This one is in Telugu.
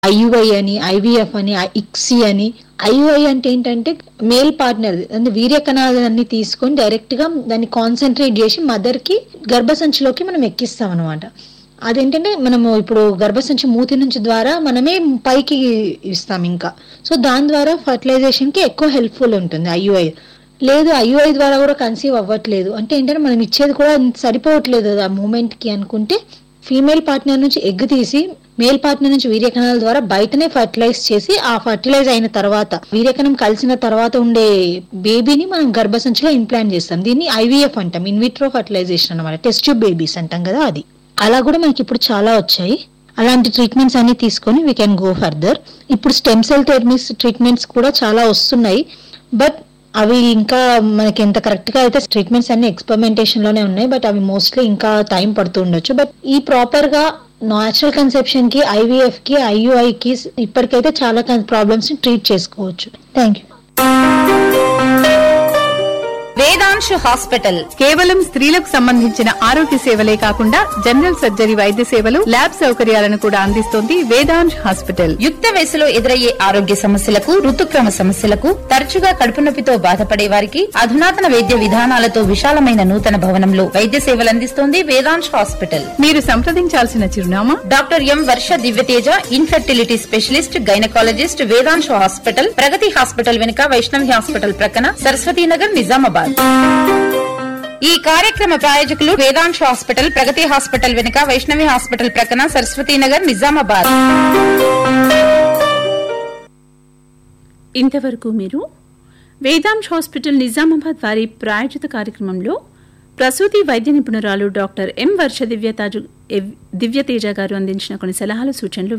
ఐయుఐ అని ఐవీఎఫ్ అని ఇక్సి అని ఐయుఐ అంటే ఏంటంటే మేల్ పార్ట్నర్ అంటే వీర్య కణాలన్నీ తీసుకొని డైరెక్ట్ గా దాన్ని కాన్సన్ట్రేట్ చేసి మదర్ కి గర్భసంచిలోకి మనం ఎక్కిస్తాం అనమాట అదేంటంటే మనము ఇప్పుడు గర్భసంచి మూతి నుంచి ద్వారా మనమే పైకి ఇస్తాం ఇంకా సో దాని ద్వారా ఫర్టిలైజేషన్ కి ఎక్కువ హెల్ప్ఫుల్ ఉంటుంది ఐయుఐ లేదు ఐయుఐ ద్వారా కూడా కన్సీవ్ అవ్వట్లేదు అంటే ఏంటంటే మనం ఇచ్చేది కూడా సరిపోవట్లేదు ఆ మూమెంట్ కి అనుకుంటే ఫీమేల్ పార్ట్నర్ నుంచి ఎగ్ తీసి మేల్ పార్ట్నర్ నుంచి వీర్యకణాల ద్వారా బయటనే ఫర్టిలైజ్ చేసి ఆ ఫర్టిలైజ్ అయిన తర్వాత వీర్యకణం కలిసిన తర్వాత ఉండే బేబీని మనం గర్భసంచిలో ఇంప్లాంట్ చేస్తాం దీన్ని ఐవీఎఫ్ అంటాం ఇన్విట్రో ఫర్టిలైజేషన్ అన్నమాట టెస్ట్ ట్యూబ్ బేబీస్ అంటాం కదా అది అలా కూడా మనకి ఇప్పుడు చాలా వచ్చాయి అలాంటి ట్రీట్మెంట్స్ అన్ని తీసుకొని వీ కెన్ గో ఫర్దర్ ఇప్పుడు స్టెమ్ సెల్ థెరపీస్ ట్రీట్మెంట్స్ కూడా చాలా వస్తున్నాయి బట్ అవి ఇంకా మనకి ఎంత కరెక్ట్ గా అయితే ట్రీట్మెంట్స్ అన్ని ఎక్స్పెరిమెంటేషన్ లోనే ఉన్నాయి బట్ అవి మోస్ట్లీ ఇంకా టైం పడుతూ ఉండొచ్చు బట్ ఈ ప్రాపర్ గా నాచురల్ కన్సెప్షన్ కి ఐవీఎఫ్ కి ఐయుఐ కి ఇప్పటికైతే చాలా ప్రాబ్లమ్స్ ని ట్రీట్ చేసుకోవచ్చు థ్యాంక్ యూ వేదాంశు హాస్పిటల్ కేవలం స్త్రీలకు సంబంధించిన ఆరోగ్య సేవలే కాకుండా జనరల్ సర్జరీ వైద్య సేవలు ల్యాబ్ సౌకర్యాలను కూడా అందిస్తోంది వేదాంశ్ హాస్పిటల్ యుక్త వయసులో ఎదురయ్యే ఆరోగ్య సమస్యలకు ఋతుక్రమ సమస్యలకు తరచుగా కడుపు నొప్పితో బాధపడే వారికి అధునాతన వైద్య విధానాలతో విశాలమైన నూతన భవనంలో వైద్య సేవలు అందిస్తోంది వేదాంశ్ హాస్పిటల్ మీరు సంప్రదించాల్సిన చిరునామా doctor M Varsha Divyateja infertility specialist gynaecologist Vedansh hospital Pragathi hospital వెనుక వైష్ణవి హాస్పిటల్ ప్రక్కన సరస్వతీనగర్ నిజామాబాద్ ఈ కార్యక్రమ ప్రాయోజకులు వేదాంశ్ హాస్పిటల్ ప్రగతి హాస్పిటల్ వెనుక వైష్ణవి హాస్పిటల్ ప్రక్కన సరస్వతీనగర్ నిజామాబాద్ ఇంతవరకు మీరు వేదాంశ్ హాస్పిటల్ నిజామాబాద్ వారి ప్రాయోజిత కార్యక్రమంలో ప్రసూతి వైద్య నిపుణురాలు డాక్టర్ ఎం వర్ష దివ్యతాజు ఎవ్- దివ్యతేజ గారు అందించిన కొన్ని సలహాలు సూచనలు